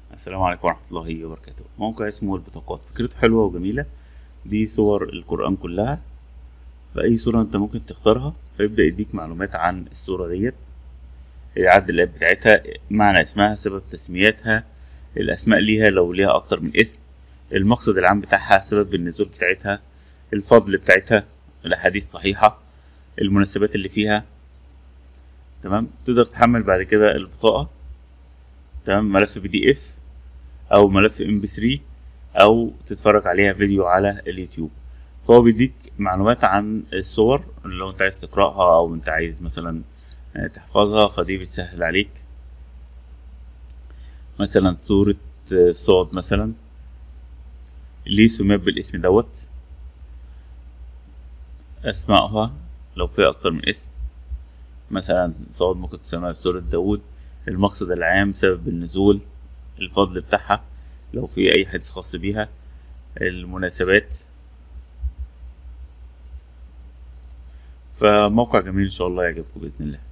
السلام عليكم ورحمة الله وبركاته موقع اسمه البطاقات فكرته حلوة وجميلة دي صور القرآن كلها فأي صورة أنت ممكن تختارها فيبدأ يديك معلومات عن الصورة ديت يعدل الآيات بتاعتها معنى اسمها سبب تسميتها الأسماء ليها لو ليها أكتر من اسم المقصد العام بتاعها سبب النزول بتاعتها الفضل بتاعتها الأحاديث صحيحة المناسبات اللي فيها تمام تقدر تحمل بعد كده البطاقة تمام ملف بي دي اف او ملف ام بي 3 او تتفرج عليها فيديو على اليوتيوب فهو بيديك معلومات عن الصور لو انت عايز تقراها او انت عايز مثلا تحفظها فدي بتسهل عليك مثلا صورة صاد مثلا ليه سميت بالاسم دوت اسمائها لو فيها اكتر من اسم مثلا صاد ممكن تسمى بسورة داود المقصد العام سبب النزول الفضل بتاعها لو في اي حديث خاص بيها المناسبات فموقع جميل ان شاء الله يعجبكم باذن الله